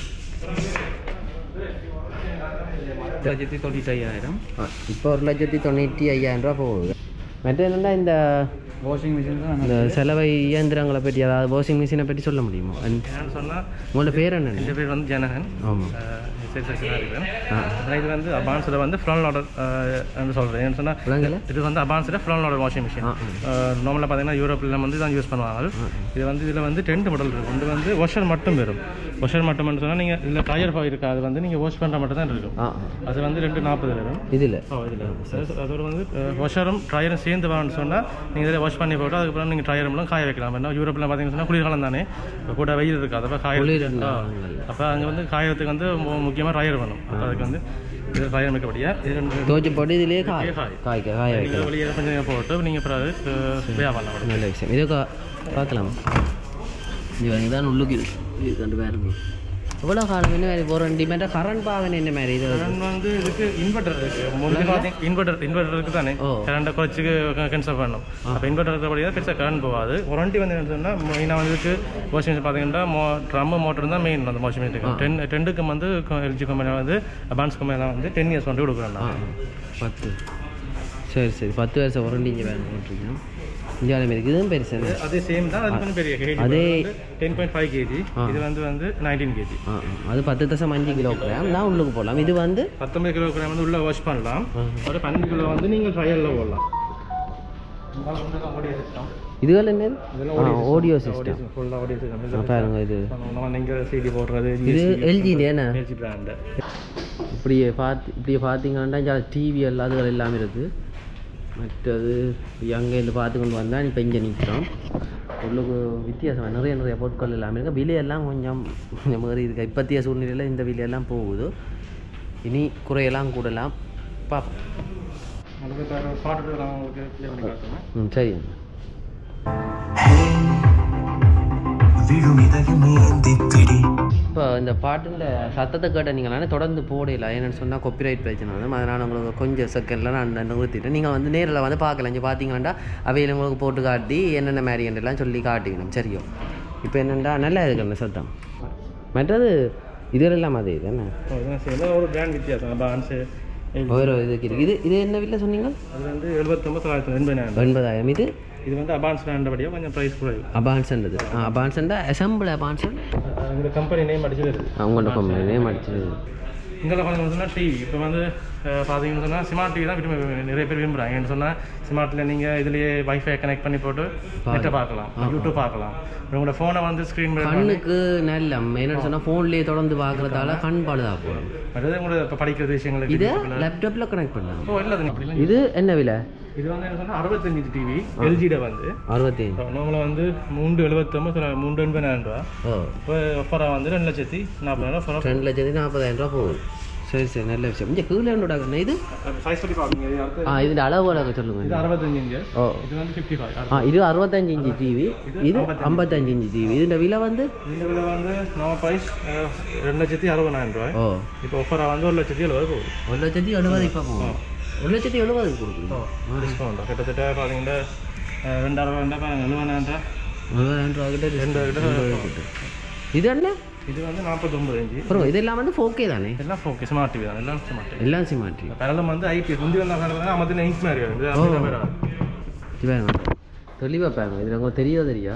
லட்சத்தி தொண்ணூற்றி ஐயாயிரம் ஆ, இப்போ ஒரு லட்சத்தி தொண்ணூற்றி ஐயாயிரம் ரூபா போகுது மற்ற என்னென்னா இந்த வாஷிங் மிஷின் தான் இந்த செலவை இயந்திரங்களை பற்றி அதாவது வாஷிங் மிஷினை பற்றி சொல்ல முடியுமா அண்ட் என்னன்னு சொன்னால் உங்களோட பேர் என்ன என் பேர் வந்து ஜனகன் ஆமாம் சரி செக்ஷனாக இருக்கிறேன் அப்புறம் இது வந்து அபான்ஸில் வந்து ஃப்ரண்ட் ஆர்டர் என்று சொல்கிறேன் ஏன்னு சொன்னால் விளங்கல இது வந்து அபான்ஸில் ஃப்ரண்ட் ஆர்டர் வாஷிங் மிஷின் நார்மலாக பார்த்தீங்கன்னா யூரோப்பில் வந்து தான் யூஸ் பண்ணுவாங்க இது வந்து இதில் வந்து டென்ட் மாடல் இருக்கும் இது வந்து வாஷர் மட்டும் வரும் வாஷர் மட்டும் சொன்னால் நீங்கள் இதில் டயர் இருக்கா அது வந்து நீங்கள் வாஷ் பண்ணுற மட்டும் தான் இருக்கும் ஆ அது வந்து ரெண்டு நாற்பது வரும் இதில் ஓ இதில் அதோட வந்து வாஷரும் ட்ரையரும் சேர்ந்து வான்னு சொன்னால் நீங்கள் இதில் வாஷ் பண்ணி போட்டு அதுக்கப்புறம் நீங்கள் ட்ரையரும் காய வைக்கலாம் ஏன்னா யூரோப்பில் பார்த்தீங்கன்னா சொன்னால் குளிர்காலம் தானே இப்போ கூட வெயில் இருக்காது அப்போ காய குளிர் அப்போ அங்கே வந்து காயறதுக்கு வந்து முக்கியமாக ட்ரையர் வேணும் அப்போ அதுக்கு வந்து இது ட்ரையர் வைக்கப்படியாக இது ரெண்டு துவச்சி போட்டு இதுலேயே காய் காய். காய்க்க காய வைக்கலாம் நீங்கள் வெளியே கொஞ்சம் நேரம் போட்டு நீங்கள் அப்புறம் அது வியாபாரம் நல்ல விஷயம் இது கா- பார்க்கலாம் இது வந்து தான் உள்ளுக்கு இருக்கு இது கண்டு பாருங்க எவ்வளோ காலம் என்ன மாதிரி ஒரு ரெண்டு மீட்டர் கரண்ட் பாவன் என்ன மாதிரி இது கரண்ட் வந்து இதுக்கு இன்வெர்டர் இருக்கு முன்னாடி பார்த்தீங்க இன்வெர்டர் இன்வெர்டர் இருக்கு தானே ஓ. கரண்ட்டை குறைச்சிக்கு கன்சர்வ் பண்ணணும் அப்போ இன்வெர்டர் இருக்கிறபடியா பெருசாக கரண்ட் போகாது வாரண்டி வந்து என்ன சொன்னால் மெயினாக வந்து இதுக்கு வாஷிங் மிஷின் பார்த்தீங்கன்னா மோ ட்ரம் மோட்டர் தான் மெயின் அந்த வாஷிங் மிஷினுக்கு டென் டென்னுக்கு வந்து எல்ஜி கம்பெனியில் வந்து அட்வான்ஸ் கம்பெனியில் வந்து டென் இயர்ஸ் வந்து கொடுக்குறேன் ஆ பத்து சரி சரி பத்து வருஷம் உரண்டி இங்கே வேணும் போட்டிருக்கேன் இந்தியாவில் மாரி இதுவும் பெருசு என்ன? அதே சேம் தான் அது கொஞ்சம் பெரிய கேஜி அதே டென் பாயிண்ட் ஃபைவ் கேஜி இது வந்து வந்து நைன்டீன் கேஜி ஆ ஆ. அது பத்து தசம் அஞ்சு கிலோகிராம் நான் உள்ளுக்கு போகலாம் இது வந்து பத்தொன்பது கிலோகிராம் வந்து உள்ள வாஷ் பண்ணலாம் ஒரு பன்னெண்டு கிலோ வந்து நீங்கள் ட்ரையலில் போடலாம் இதுகள் என்னது ஆ ஆடியோ சிஸ்டம் ஃபுல்லாக ஓடி ஆ பாருங்க இது நம்ம நீங்கள் சிடி போடுறது இது எல்ஜி என்ன எல்ஜி பிராண்டு இப்படியே பார்த்து இப்படியே பார்த்தீங்கன்னா இங்கே டிவி எல்லாம் அதுகள் எல்லாமே இருக்குது மற்றது அங்கேருந்து பார்த்து கொண்டு வந்தால் இப்போ இங்கே நிற்கிறோம் உள்ளுக்கு வித்தியாசம் நிறைய நிறைய பொருட்கள் எல்லாமே இருக்குது விலையெல்லாம் கொஞ்சம் கொஞ்சம் மாதிரி இருக்குது இப்பத்திய சூழ்நிலையில் இந்த விலையெல்லாம் போகுது இனி குறையெல்லாம் கூடலாம் பார்ப்போம் உங்களுக்கு பாட்டு நான் உங்களுக்கு clear பண்ணி காட்டுறேன் ம் சரி விழுமிதயமேந்திப்பிடி இப்போ இந்த பாட்டில் சத்தத்தை கேட்டீங்களானே தொடர்ந்து போடல என்னென்னு சொன்னால் காப்பிரைட் பிரச்சனை வந்து அதனால் உங்களுக்கு கொஞ்சம் செகண்டில் நான் அந்த நிறுத்திட்டேன் நீங்கள் வந்து நேரில் வந்து பார்க்கலாம் இங்கே பார்த்தீங்கன்னா அவையில் உங்களுக்கு போட்டு காட்டி என்னென்ன மாதிரின்றலாம் சொல்லி காட்டிக்கணும் சரியோ இப்போ என்னென்னா நல்லா இருக்குண்ணே சத்தம் மற்றது இதெல்லாம் அதே தானே ஓ, இதான் சரி. எல்லாம் ஒரு பிராண்ட் வித்தியாசம் அபான்ஸு ஒரு இதுக்கு இருக்குது இது இது என்ன விலை சொன்னீங்க அது வந்து எழுபத்தொம்பது தொள்ளாயிரத்தி எண்பதாயிரம் எண்பதாயிரம் இது இது வந்து அபான்ஸ் பிராண்டபடியாக கொஞ்சம் ப்ரைஸ் குறைவு அபான்ஸ்ன்றது ஆ அபான்ஸ்ன்றா அசம்பிள் அபான்சன் இந்த கம்பெனி நேம் அடிச்சது அவங்கள்ட்ட கம்பெனி அடிச்சது இங்கே பார்த்தீங்கன்னா டிவி இப்போ வந்து அஹ், பார்த்தீங்கன்னு சொன்னால் ஸ்மார்ட் டிவி தான் விரும்ப நிறைய பேர் விரும்புகிறாங்க ஏன்னு சொன்னால் ஸ்மார்ட்டில் நீங்கள் இதுலேயே வைஃபை கனெக்ட் பண்ணி போட்டு நெட்டை பார்க்கலாம் யூடியூப் பார்க்கலாம் உங்களோட ஃபோனை வந்து ஸ்க்ரீன் கண்ணுக்கு நல்ல என்னென்னு சொன்னால் ஃபோன்லேயே தொடர்ந்து பார்க்குறதால கண் பழுதாக போகும் அதாவது உங்களோட இப்போ படிக்கிறது விஷயங்களுக்கு இதை லேப்டாப்பில் கனெக்ட் பண்ணலாம் ஓ இல்லை அப்படி இல்லை இது என்ன விலை இது வந்து என்ன சொன்னால் அறுபத்தஞ்சு டிவி எல்ஜியில் வந்து அறுபத்தி நார்மலாக வந்து மூன்று எழுபத்தொம்பது மூன்று எண்பதாயிரம் ரூபா ஓ இப்போ ஒஃபராக வந்து ரெண்டு லட்சத்தி நாற்பதாயிரம் ஒஃபராக ரெண்டு லட்சத்தி நாற்பதாயிரம் ரூபா போகுது சரி சரி நல்ல விஷயம் இங்கே கீழே என்னோட இது சைஸ் படி பார்ப்பீங்க இது அடுத்து ஆ இது அளவு இது சொல்லுங்கள் அறுபத்தஞ்சு இன்ச்சு ஓ இது வந்து ஃபிஃப்டி ஃபைவ் ஆ இது அறுபத்தஞ்சு இன்ச்சு டிவி இது ஐம்பத்தஞ்சு இன்ச்சு டிவி இதோட விலை வந்து இந்த விலை வந்து நம்ம ப்ரைஸ் ரெண்டு லட்சத்தி அறுபதாயிரம் ரூபாய் ஓ இப்போ ஒஃபராக வந்து ஒரு லட்சத்தி எழுபது போகுது ஒரு லட்சத்தி எழுபது இப்போ போகும் ஒரு லட்சத்தி எழுபதுக்கு கொடுக்குறீங்க டிஸ்கவுண்ட் கிட்டத்தட்ட பார்த்தீங்கன்னா அஹ், ரெண்டாயிரம் ரெண்டாயிரம் எழுபதாயிரம் எழுபதாயிரம் ரூபா கிட்ட ரெண்டு கிட்ட இது என்ன இது வந்து நாற்பத்தொம்பது இன்ச்சு அப்புறம் இதெல்லாம் வந்து ஃபோக்கே தானே எல்லாம் ஓகே ஸ்மார்ட் டிவி தான் எல்லாம் ஸ்மார்ட் டிவி எல்லாம் சிமாட்ரி பேரலம் வந்து ஐபிஎஸ் முந்தி வந்த பேரலம் தான் அமர்த்தின இன்ச் மாதிரி வருது அப்படி தான் வரும். இவன் தெளிவாக பாருங்க இதில் உங்களுக்கு தெரியுதோ தெரியா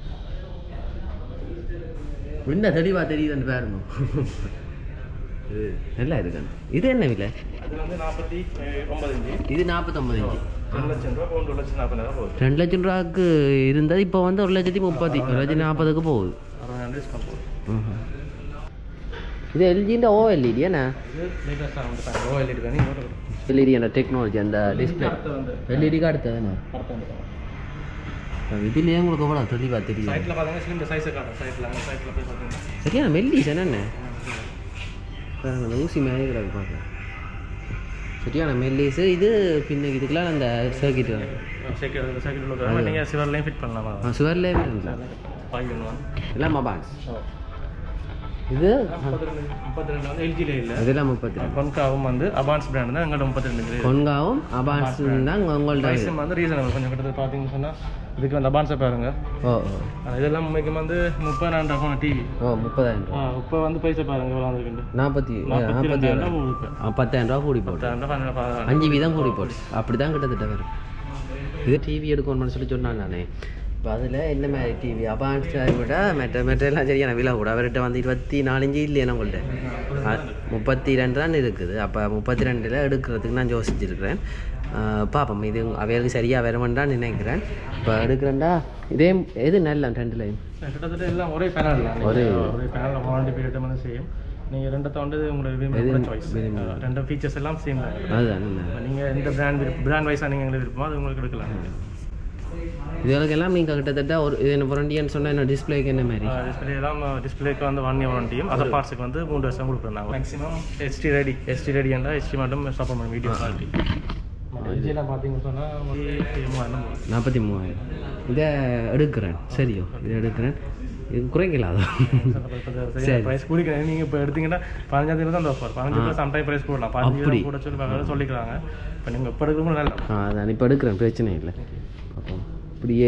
என்ன தெளிவாக தெரியுதுன்னு பாருங்க இது நல்லா இருக்கு இது என்ன விலை அது வந்து நாற்பத்தி ஒன்பது இன்ச்சு இது நாற்பத்தொம்பது இன்ச்சு ரெண்டு லட்சம் ரூபா ஒன்று லட்சம் நாற்பதாயிரம் போகுது ரெண்டு லட்சம் ரூபாய்க்கு இருந்தது இப்போ வந்து ஒரு லட்சத்தி முப்பத்தி ஒரு லட்சத்தி நாற்பதுக்கு போகுது அறுபதாயிரம் டிஸ்கவுண்ட் போகுது ம்ஹும். இது எல்ஜின்ற ஓ எல்இடி என்ன இது லேட்டஸ்ட்டாக வந்து ஓஎல்இடி பண்ணி இன்னொரு எல்இடி அந்த டெக்னாலஜி அந்த டிஸ்பிளே அடுத்து வந்து எல்இடிக்கு அடுத்ததுண்ணா படத்தை வந்து இதுலேயே உங்களுக்கு எவ்வளோ தெளிவாக தெரியும் சைட்டில் பார்த்தீங்கன்னா இந்த சைஸை காட்டும் சைட்டில் அந்த சைட்டில் போய் பார்த்தீங்கன்னா சரியான மெல்லிஸ் என்னென்ன பாருங்க, அந்த ஊசி மேலே கிடக்கு பார்க்க சரியான மெல்லிஸ் இது பின்ன இதுக்கெல்லாம் அந்த சர்க்கிட் சைக்கிள் சைக்கிள் உள்ள நீங்கள் சிவர்லையும் ஃபிட் பண்ணலாமா சுவர்லேயே இல்லை ஃபைவ் ஒன் ஒன் எல்லாம் மொபைல்ஸ் இது முப்பத்தி ரெண்டு முப்பத்தி ரெண்டு வந்து எல்ஜியில் இல்லை இதெல்லாம் முப்பத்தி ரெண்டு கொன்காவும் வந்து அபான்ஸ் பிராண்ட் தான் எங்கள்கிட்ட முப்பத்தி ரெண்டு பொன்காவும் அபான்ஸ் தான் உங்கள்ட்ட ப்ரைஸும் வந்து ரீசனபிள் கொஞ்சம் கிட்டத்தட்ட பார்த்தீங்கன்னு சொன்னால் இதுக்கு வந்து அபான்ஸை பாருங்க ஓ ஓ ஆனா இதெல்லாம் உண்மைக்கு வந்து முப்பதாயிரம் போன டிவி ஓ முப்பதாயிரம் ரூபா இப்போ வந்து பைசா பாருங்க எவ்வளோ வந்துருக்கு நாற்பத்தி நாற்பத்தி நாற்பத்தி ரெண்டாயிரம் உங்களுக்கு ஆ, பத்தாயிரம் ரூபா கூடி போட்டு பத்தாயிரம் ரூபாய் அஞ்சு வீதம் கூடி போட்டு அப்படி தான் கிட்டத்தட்ட வரும் இது டிவி எடுக்கணும்னு சொல்லி சொன்னான் நானே இப்போ அதில் என்ன மாதிரி டிவி அபான்ஸ் விட மெட்ட மெட்டெல்லாம் சரியான விலை கூட அவர்கிட்ட வந்து இருபத்தி நாலஞ்சு இல்லையா நம்மள்ட்ட அ- முப்பத்தி ரெண்டு தான் இருக்குது அப்போ முப்பத்தி ரெண்டில் எடுக்கிறதுக்கு நான் யோசிச்சிருக்கிறேன் பார்ப்போம் இது அவைகளுக்கு சரியாக வருமென்றான் நினைக்கிறேன் இப்போ எடுக்கிறேன்டா இதே எது நல்ல ரெண்டுலையும் கிட்டத்தட்ட எல்லாம் ஒரே பேனல் தான் ஒரே- ஒரே பேனல் வாரண்டி பீரியட் வந்து சேம் நீங்கள் ரெண்டத்தை வந்து உங்களுக்கு விரும்புகிற சாய்ஸ் ரெண்டு ஃபீச்சர்ஸ் எல்லாம் சேம் தான் அதுதான் என்ன நீங்கள் எந்த பிராண்ட் விருப்பம் பிராண்ட் வைஸாக நீங்கள் எங்களுக்கு விருப்பமோ அது உங்களுக்கு எடுக்கலாம் நீங்கள் இதுகளுக்கெல்லாம் நீங்கள் கிட்டத்தட்ட ஒரு இது என்ன வாரண்டின்னு சொன்னால் என்ன டிஸ்பிளேக்கு என்ன மாதிரி டிஸ்பிளே எல்லாம் டிஸ்பிளேக்கு வந்து ஒன் இயர் வாரண்டியும் அதர் பார்ட்ஸுக்கு வந்து மூணு வருஷம் கொடுக்குறோம் நாங்கள் maximum HD ready HD ready என்றால் ஹெச்டி மட்டும் சப்போர்ட் பண்ண வீடியோ குவாலிட்டி எல்ஜிலாம் பார்த்தீங்கன்னு சொன்னால் மூவாயிரம் போகும். நாற்பத்தி மூவாயிரம் இதை எடுக்கிறேன் சரியோ இதை எடுக்கிறேன் இது குறைக்கலாதோ சரி. ப்ரைஸ் கூடிக்கிறேன் நீங்கள் இப்போ எடுத்தீங்கன்னா பதினஞ்சாம் தேதி தான் அந்த ஆஃபர் பதினஞ்சு சம்டைம் ப்ரைஸ் போடலாம் பதினஞ்சு அப்படி. ரூபா கூட சொல்லி பக்கத்தில் சொல்லிக்கிறாங்க இப்போ நீங்கள் இப்போ எடுக்கிறவங்க நல்லா ஆ அதான் இப்போ எடுக்கிறேன் பிரச்சனை இல்லை பார்ப்போம் இப்படியே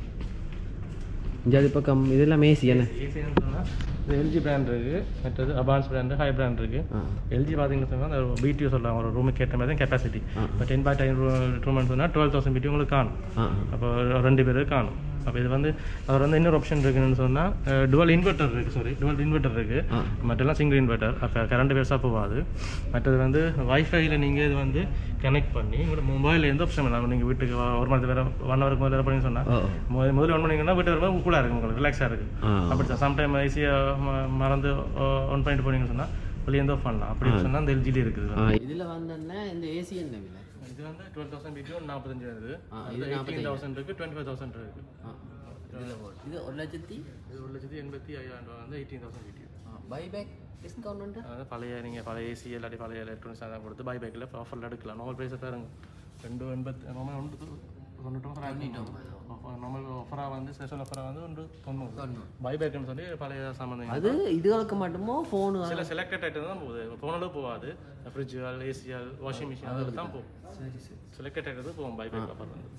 இஞ்சாதி பக்கம் இதெல்லாம் மேசி என்ன ஈஸியாக சொன்னால் இது எல்ஜி பிராண்ட் இருக்குது மற்றது அபான்ஸ் பிராண்டு ஹை பிராண்ட் இருக்குது ஆ எல்ஜி பார்த்தீங்கன்னு சொன்னால் அந்த பிடிஓ சொல்லுவாங்க ஒரு ரூமுக்கு ஏற்ற மாதிரி தான் கெப்பாசிட்டி ஆ. இப்போ டென் பை டென் ரூம்னு சொன்னால் டுவெல் தௌசண்ட் பிடி உங்களுக்கு காணும் ஆ அப்போ ரெண்டு பேர் காணும் அப்போ இது வந்து அவர் வந்து இன்னொரு ஆப்ஷன் இருக்குன்னு சொன்னால் டுவல் இன்வெர்ட்டர் இருக்குது சாரி டுவல் இன்வெர்ட்டர் இருக்குது ஆ மற்றெல்லாம் சிங்கிள் இன்வெர்ட்டர் அப்போ கரண்ட் பெருசாக போகாது மற்றது வந்து வைஃபைல நீங்கள் இது வந்து கனெக்ட் பண்ணி உங்களோட மொபைலில் எந்த ஆப்ஷன் வேணாலும் நீங்கள் வீட்டுக்கு வ- ஒரு மணி நேரம் ஒன் ஹவருக்கு முதல்ல பண்ணி சொன்னால் ஓ ஓ. முதல்ல ஒன் பண்ணிங்கன்னா வீட்டு வரும்போது கூலாக இருக்கும் உங்களுக்கு ரிலாக்ஸாக இருக்குது ஆ அப்படி தான் சம்டைம் ஈஸியாக மறந்து ஒன் பண்ணிட்டு போனீங்கன்னு சொன்னால் வெளியே எந்த ஆஃப் பண்ணலாம் அப்படி சொன்னால் அந்த எல்ஜிடி இருக்குது ஆ இதில் வந்தோன்னா இந்த ஏசி என்ன விலை இது வந்து டுவெல் தௌசண்ட் பிடிஓ நாற்பத்தஞ்சு வருது ஆ, இது எயிட்டீன் தௌசண்ட் இருக்குது டுவெண்ட்டி ஃபைவ் தௌசண்ட் இருக்குது ஆ இதில் போடு இது ஒரு லட்சத்தி இது ஒரு லட்சத்தி எண்பத்தி ஐயாயிரம் ரூபா வந்து எயிட்டீன் தௌசண்ட் பிடிஓ பைபேக் டிஸ்கவுண்ட் உண்டு அதாவது பழைய நீங்கள் பழைய ஏசி இல்லாட்டி பழைய எலக்ட்ரானிக்ஸ் தான் கொடுத்து பை பேக்கில் ஆஃபரில் எடுக்கலாம் நார்மல் ப்ரைஸை பாருங்க ரெண்டு எண்பத்தி நார்மல் ஒன்று தொண்ணூற்றி நார்மல் ஆஃபராக வந்து ஸ்பெஷல் ஆஃபராக வந்து ஒன்று தொண்ணூறு பை பேக்குன்னு சொல்லி பழைய சாமான் அது இதுகளுக்கு மட்டுமோ ஃபோனு சில செலக்டட் ஐட்டம் தான் போகுது போனாலும் போகாது ஃப்ரிட்ஜுகள் ஏசியால் வாஷிங் மிஷின் அதில் தான் போகும் சரி சரி செலக்டட் ஐட்டம் போகும் பை பேக் ஆஃபர் வந்து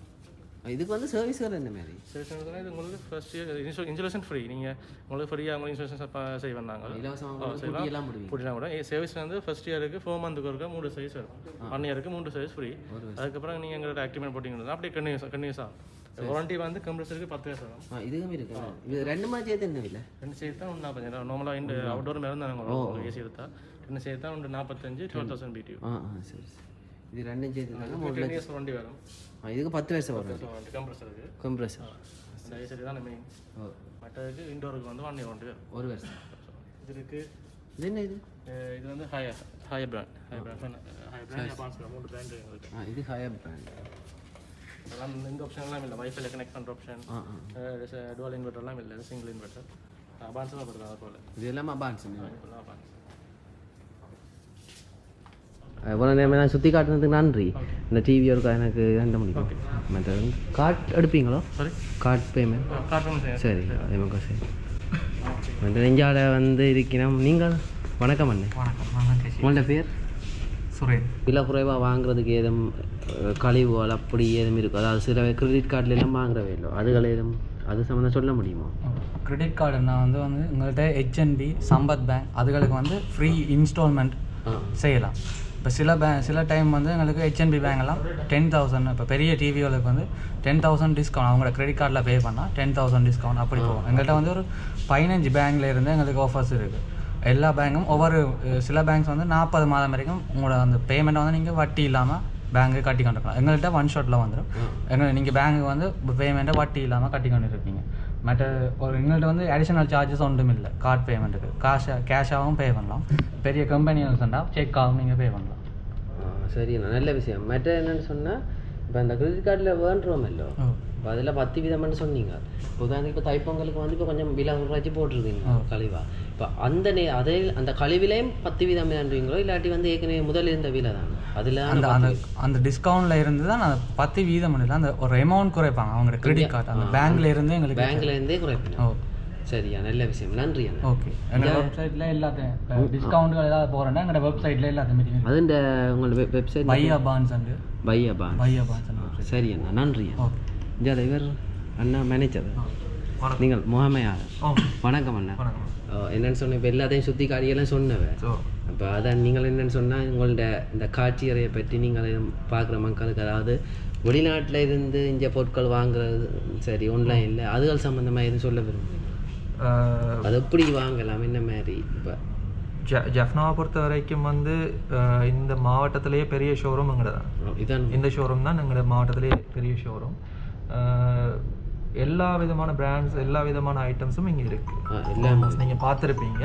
இதுக்கு வந்து சர்வீஸ்கள் என்ன மாதிரி சரி சரி சொன்னா இது உங்களுக்கு ஃபர்ஸ்ட் இயர் இன்சூரன்ஸ் ஃப்ரீ நீங்கள் உங்களுக்கு ஃப்ரீயாக உங்களுக்கு இன்சூரன்ஸ் செய்ய வந்தாங்க இலவசமாக ஆ, குட்டி எல்லாம் முடியும் புரியலாம் கூட சர்வீஸ் வந்து ஃபர்ஸ்ட் இயருக்கு ஃபோர் மந்த்துக்கு ஒருக்கா மூணு சர்வீஸ் வரும் ஒன் இயருக்கு மூணு சர்வீஸ் ஃப்ரீ அதுக்கப்புறம் நீங்கள் எங்களோட ஆக்டிவேட் போட்டிங்கன்னா அப்படியே கன்யூஸ் கன்யூஸாக வாரண்டி வந்து கம்ப்ரஸருக்கு பத்து வருஷம் வரும் ஆ இதுவும் இருக்கு இது ரெண்டு மாதிரி சேர்த்து என்ன விலை ரெண்டு சேர்த்து தான் ஒன்று நாற்பத்தஞ்சு நார்மலாக இந்த அவுட்டோர் மேலே இருந்தாங்க ஏசி எடுத்தா ரெண்டு சேர்த்து தான் ஒன்று நாற்பத்தஞ்சு டுவெல் தௌசண்ட் பிடியூ ஆ ஆ சரி சரி இது ரெண்டும் சேர்த்து தாங்க மூணு டென் இயர்ஸ் வாரண்டி வரும் ஆ இதுக்கு பத்து வருஷம் வரும் வாரண்டி கம்ப்ரஸருக்கு கம்ப்ரஸர் அந்த ஏசி தான் மெயின் ஓ மற்றதுக்கு இண்டோருக்கு வந்து ஒன் இயர் வாரண்டி வரும் ஒரு வருஷம் இது இருக்குது இது என்ன இது அஹ் இது வந்து high high brand high brand high brand Japanese மூணு பிராண்ட் எங்களுக்கு ஆ இது ஹயர் பிராண்ட் அதெல்லாம் இந்த ஆப்ஷன் எல்லாம் இல்லை வைஃபைல கனெக்ட் பண்ணுற ஆப்ஷன் ஆ ஆ டுவல் இன்வெர்டர்லாம் இல்லை சிங்கிள் இன்வெர்டர் அபான்ஸ் தான் படுது அது போல் இது எல்லாமே அபான்ஸ் இப்போலாம் அபான்ஸ் இவ்வளோ நேரம் நான் சுற்றி காட்டுனதுக்கு நன்றி இந்த டிவி இருக்கா எனக்கு ரெண்டு முடிக்கும் மற்ற கார்ட் எடுப்பீங்களோ சாரி கார்ட் பேமெண்ட் கார்ட்டூன் சரி எமக்கா சரி மற்ற நெஞ்சால வந்து இருக்கிறோம் நீங்கள் வணக்கம் அண்ணே வணக்கம் நான் தான் கேசி உங்களோட பேர் சுரேன் விலை குறைவாக வாங்குறதுக்கு ஏதும் அஹ், கழிவுகள் அப்படி ஏதும் இருக்கும் அதாவது சில கிரெடிட் கார்டில் எல்லாம் வாங்குறவே இல்லை அதுகள் ஏதும் அது சம்மந்தம் சொல்ல முடியுமா கிரெடிட் கார்டுனா வந்து வந்து உங்கள்கிட்ட ஹெச்என்பி சம்பத் பேங்க் அதுகளுக்கு வந்து ஃப்ரீ இன்ஸ்டால்மெண்ட் ஆ செய்யலாம் இப்போ சில பேங்க் சில டைம் வந்து எங்களுக்கு ஹெச்என்பி பேங்க்லாம் டென் தௌசண்ட் இப்போ பெரிய டிவிகளுக்கு வந்து டென் தௌசண்ட் டிஸ்கவுண்ட் அவங்களோட கிரெடிட் கார்டில் பே பண்ணால் டென் தௌசண்ட் டிஸ்கவுண்ட் அப்படி போகும் எங்கள்கிட்ட வந்து ஒரு பதினஞ்சு பேங்க்ல இருந்து எங்களுக்கு ஆஃபர்ஸ் இருக்குது எல்லா பேங்க்கும் ஒவ்வொரு அஹ், சில பேங்க்ஸ் வந்து நாற்பது மாதம் வரைக்கும் உங்களோட அந்த பேமெண்ட்டை வந்து நீங்கள் வட்டி இல்லாமல் பேங்க்கு கட்டி கொண்டு இருக்கலாம் எங்கள்கிட்ட ஒன் ஷாட்டில் வந்துடும் எங்கள் நீங்கள் பேங்க்கு வந்து பேமெண்ட்டை வட்டி இல்லாமல் கட்டி கொண்டு இருப்பீங்க மற்ற ஒரு எங்கள்கிட்ட வந்து அடிஷனல் சார்ஜஸ் ஒன்றும் இல்லை கார்ட் பேமெண்ட்டுக்கு காஷா கேஷாகவும் பே பண்ணலாம் பெரிய கம்பெனிகள் சொன்னால் செக்காகவும் நீங்கள் பே பண்ணலாம் ஆ, சரிண்ணா நல்ல விஷயம் மற்ற என்னன்னு சொன்னால் இப்போ அந்த கிரெடிட் கார்டில் வேண்டுறோம் இல்லோ இப்போ அதில் பத்து விதம்னு சொன்னீங்க இப்போ உதாரணத்துக்கு இப்போ தைப்பொங்கலுக்கு வந்து இப்போ கொஞ்சம் விலை குறைச்சி போட்டிருக்கீங்க கழிவா இப்போ அந்த நே அதே அந்த கழிவிலையும் பத்து வீதம் வேண்டுவீங்களோ இல்லாட்டி வந்து ஏற்கனவே முதல் இருந்த விலை தான் அதில் அந்த அந்த அந்த டிஸ்கவுண்ட்டில் இருந்து தான் அந்த பத்து வீதம் இல்லை அந்த ஒரு அமௌண்ட் குறைப்பாங்க அவங்களோட கிரெடிட் கார்டு அந்த பேங்க்ல இருந்து எங்களுக்கு பேங்க்ல இருந்தே குறைப்பீங்க ஓ சரியா நல்ல விஷயம் நன்றி அண்ணா ஓகே எங்கள் வெப்சைட்டில் எல்லாத்தையும் டிஸ்கவுண்ட்கள் ஏதாவது போகிறேன்னா எங்களோட வெப்சைட்டில் எல்லாத்தையும் தெரியும் அது இந்த உங்களோட வெப்சைட் பையா பான்ஸ் அண்டு பையா பா பையா பான்ஸ் அண்ட் வெப்சைட் சரி அண்ணா நன்றி அண்ணா ஓகே இந்த இவர் அண்ணா மேனேஜர் நீங்கள் முகமையாளர் ஓ வணக்கம் அண்ணா வணக்கம் ஓ, என்னன்னு சொன்ன இப்போ எல்லாத்தையும் சுற்றி காரியெல்லாம் சொன்னவன் ஸோ அப்போ அதான் நீங்கள் என்னன்னு சொன்னால் உங்கள்ட்ட இந்த காட்சி அறையை பற்றி நீங்கள் பார்க்குற மக்களுக்கு அதாவது வெளிநாட்டில் இருந்து இங்கே பொருட்கள் வாங்குறது சரி ஆன்லைனில் அதுகள் சம்மந்தமாக எதுவும் சொல்ல விரும்புகிறீங்க அது எப்படி வாங்கலாம் என்ன மாதிரி இப்போ ஜ ஜஃப்னாவை பொறுத்த வரைக்கும் வந்து அஹ், இந்த மாவட்டத்திலேயே பெரிய ஷோரூம் எங்கட தான் இதான் இந்த ஷோரூம் தான் எங்களோட மாவட்டத்திலேயே பெரிய ஷோரூம் எல்லா விதமான பிராண்ட்ஸ் எல்லா விதமான ஐட்டம்ஸும் இங்கே இருக்குது ஆ, எல்லாம் நீங்கள் பார்த்துருப்பீங்க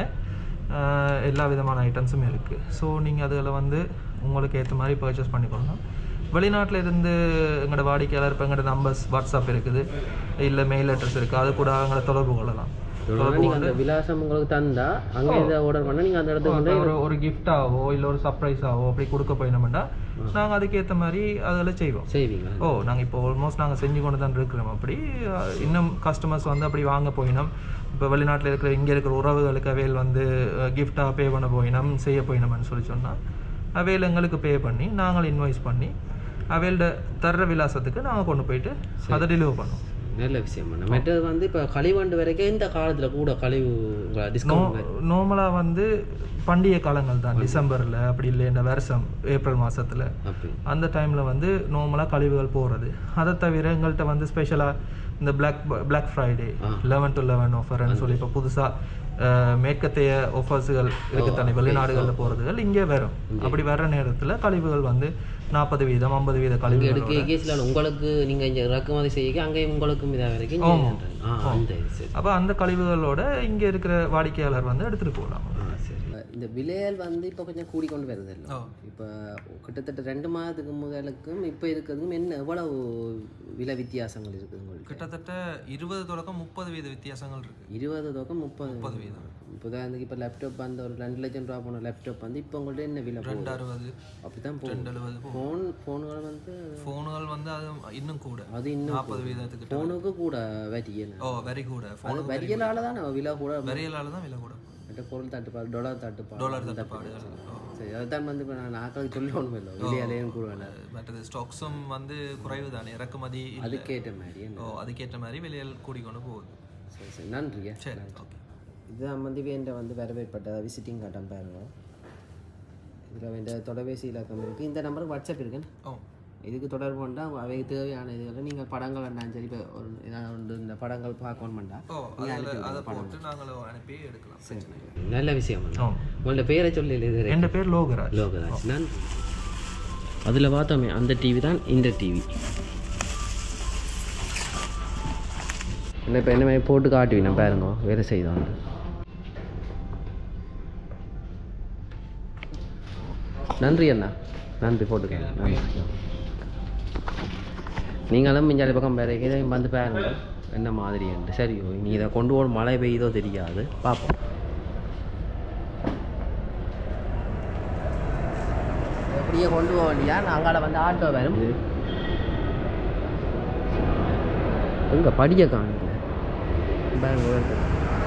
அஹ், எல்லா விதமான ஐட்டம்ஸும் இருக்குது ஸோ நீங்கள் அதில் வந்து உங்களுக்கு ஏற்ற மாதிரி பர்ச்சேஸ் பண்ணிக்கொள்ளலாம் வெளிநாட்டில் இருந்து எங்களோட வாடிக்கையாளர் இப்போ எங்களோட நம்பர்ஸ் வாட்ஸ்அப் இருக்குது இல்லை மெயில் அட்ரஸ் இருக்குது அது கூட அவங்கள தொடர்பு கொள்ளலாம் நீங்கள் அந்த விலாசம் உங்களுக்கு தந்தா அங்கே இதை ஆர்டர் பண்ணால் நீங்கள் அந்த இடத்துக்கு கொண்டு ஒரு ஒரு கிஃப்டாவோ இல்லை ஒரு சர்ப்ரைஸாவோ அப்படி கொடுக்க போயினோம்னா நாங்கள் அதுக்கேற்ற மாதிரி அதில் செய்வோம் செய்வீங்க ஓ நாங்கள் இப்போ ஆல்மோஸ்ட் நாங்கள் செஞ்சு கொண்டு தான் இருக்கிறோம் அப்படி அஹ், இன்னும் கஸ்டமர்ஸ் வந்து அப்படி வாங்க போயினோம் இப்போ வெளிநாட்டில் இருக்கிற இங்கே இருக்கிற உறவுகளுக்கு அவையில் வந்து கிஃப்டாக பே பண்ண போயினோம் செய்ய போயினோம்னு சொல்லி சொன்னால் அவையில் எங்களுக்கு பே பண்ணி நாங்கள் இன்வாய்ஸ் பண்ணி அவையோட தர்ற விலாசத்துக்கு நாங்கள் கொண்டு போயிட்டு அதை டெலிவர் பண்ணுவோம் நல்ல விஷயம் பண்ண மற்றது வந்து இப்போ கழிவாண்டு வரைக்கும் இந்த காலத்தில் கூட கழிவு டிஸ்கவுண்ட் நார்மலாக வந்து பண்டிகை காலங்கள் தான் டிசம்பரில் அப்படி இல்லை இந்த வருஷம் ஏப்ரல் மாதத்தில் அப்படி அந்த டைமில் வந்து நார்மலாக கழிவுகள் போகிறது அதை தவிர எங்கள்கிட்ட வந்து ஸ்பெஷலாக இந்த black black Friday eleven to eleven ஆஃபர்னு சொல்லி இப்போ புதுசாக மேற்கத்தைய ஆஃபர்ஸுகள் இருக்குத்தானே வெளிநாடுகளில் போகிறதுகள் இங்கே வரும் அப்படி வர்ற நேரத்தில் கழிவுகள் வந்து நாற்பது வீதம் ஐம்பது வீத கழிவுகள் எடுக்க கேஸில் உங்களுக்கு நீங்கள் இங்கே இறக்குமதி செய்ய அங்கேயும் உங்களுக்கும் இதாக வரைக்கும் இங்கே பண்றீங்க. ஆ அந்த இது சரி அப்போ அந்த கழிவுகளோட இங்கே இருக்கிற வாடிக்கையாளர் வந்து எடுத்துகிட்டு போகலாம் ஆ சரி இந்த விலையல் வந்து இப்போ கொஞ்சம் கூடி கொண்டு வருது இல்லை இப்போ கிட்டத்தட்ட ரெண்டு மாதத்துக்கு முதலுக்கும் இப்போ இருக்கிறதுக்கும் என்ன எவ்வளவு விலை வித்தியாசங்கள் இருக்குது உங்களுக்கு கிட்டத்தட்ட இருபது தொடக்கம் முப்பது வீத வித்தியாசங்கள் இருக்குது இருபது தொகை முப்பது முப்பது வீதம் இப்போ உதாரணத்துக்கு இப்போ லேப்டாப் அந்த ஒரு ரெண்டு லட்சம் ரூபா போன லேப்டாப் வந்து இப்போ உங்கள்ட்ட என்ன விலை போகுது அறுபது அப்படி தான் போகுது எழுபது ஃபோன் ஃபோனுகள் வந்து ஃபோனுகள் வந்து அது இன்னும் கூட அது இன்னும் நாற்பது வீதத்துக்கு ஃபோனுக்கு கூட வரியல் ஓ வெரி கூட அது வரியலால தான் விலை கூட வெறியலால தான் விலை கூட மற்ற பொருள் தட்டுப்பாடு டாலர் தட்டுப்பாடு டாலர் தட்டுப்பாடு சரி அதைத்தான் வந்து இப்போ நான் நாக்களுக்கு சொல்லி ஒன்றும் இல்லை விலையாலேயும் கூட வேண்டாம் மற்றது ஸ்டாக்ஸும் வந்து குறைவு தானே இறக்குமதி இல்ல. அதுக்கேற்ற மாதிரி என்ன ஓ அதுக்கேற்ற மாதிரி விலைகள் கூடிக்கொண்டு போகுது சரி சரி நன்றிங்க சரி நன்றி. ஓகே இதுதான் வந்து வேண்ட வந்து வரவேற்பட்ட விசிட்டிங் காட்டம் பாருங்க இதில் வேண்ட தொலைபேசி இலக்கம் இருக்குது இந்த நம்பருக்கு வாட்ஸ்அப் இருக்குன்னு ஓ இதுக்கு தொடர்பு கொண்டா அவைக்கு தேவையான இதுகளை நீங்கள் படங்கள் வேண்டாம் சரி இப்போ ஒரு ஏதாவது ஒன்று இந்த படங்கள் பார்க்கணுமெண்டா ஓ அதில் அதை போட்டு நாங்கள் அனுப்பி எடுக்கலாம் சரி நல்ல விஷயம் ஓ உங்களோட பேரை சொல்லி இது என் பேர் லோகராஜ் லோகராஜ் நான் அதில் பார்த்தோமே அந்த டிவி தான் இந்த டிவி இல்லை இப்போ என்ன மாதிரி போட்டு காட்டுவீங்க பாருங்க வேலை செய்தோம் நன்றி அண்ணா நன்றி போட்டுக்கங்க நன்றி நீங்களும் மிஞ்சாலி பக்கம் வேறு இதையும் வந்து பாருங்க என்ன மாதிரி என்று சரியோ நீ இதை கொண்டு போக மழை பெய்யுதோ தெரியாது பார்ப்போம் அப்படியே கொண்டு போக வேண்டியா அங்கால வந்து ஆட்டோ வரும் எங்க படிக்க காணுங்க பாருங்க வருது.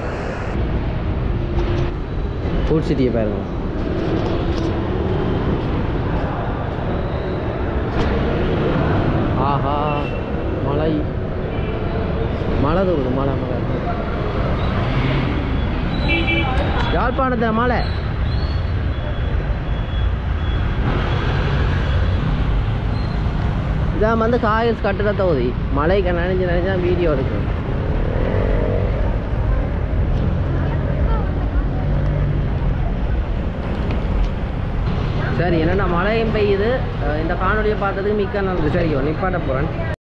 ஃபுட் சிட்டியை பாருங்க ஆஹா மலை மலை தூருது மலை மலை யாழ்ப்பாணத்தில் மலை இதான் வந்து காயல்ஸ் கட்டுற தொகுதி மலைக்கு நனைஞ்சு நனைஞ்சா வீடியோ எடுக்கணும் சரி என்னென்னா மழையும் பெய்யுது அஹ் இந்த காணொலியை பார்த்ததுக்கு மிக்க நன்றி சரியோ நிப்பாட்ட போகிறேன்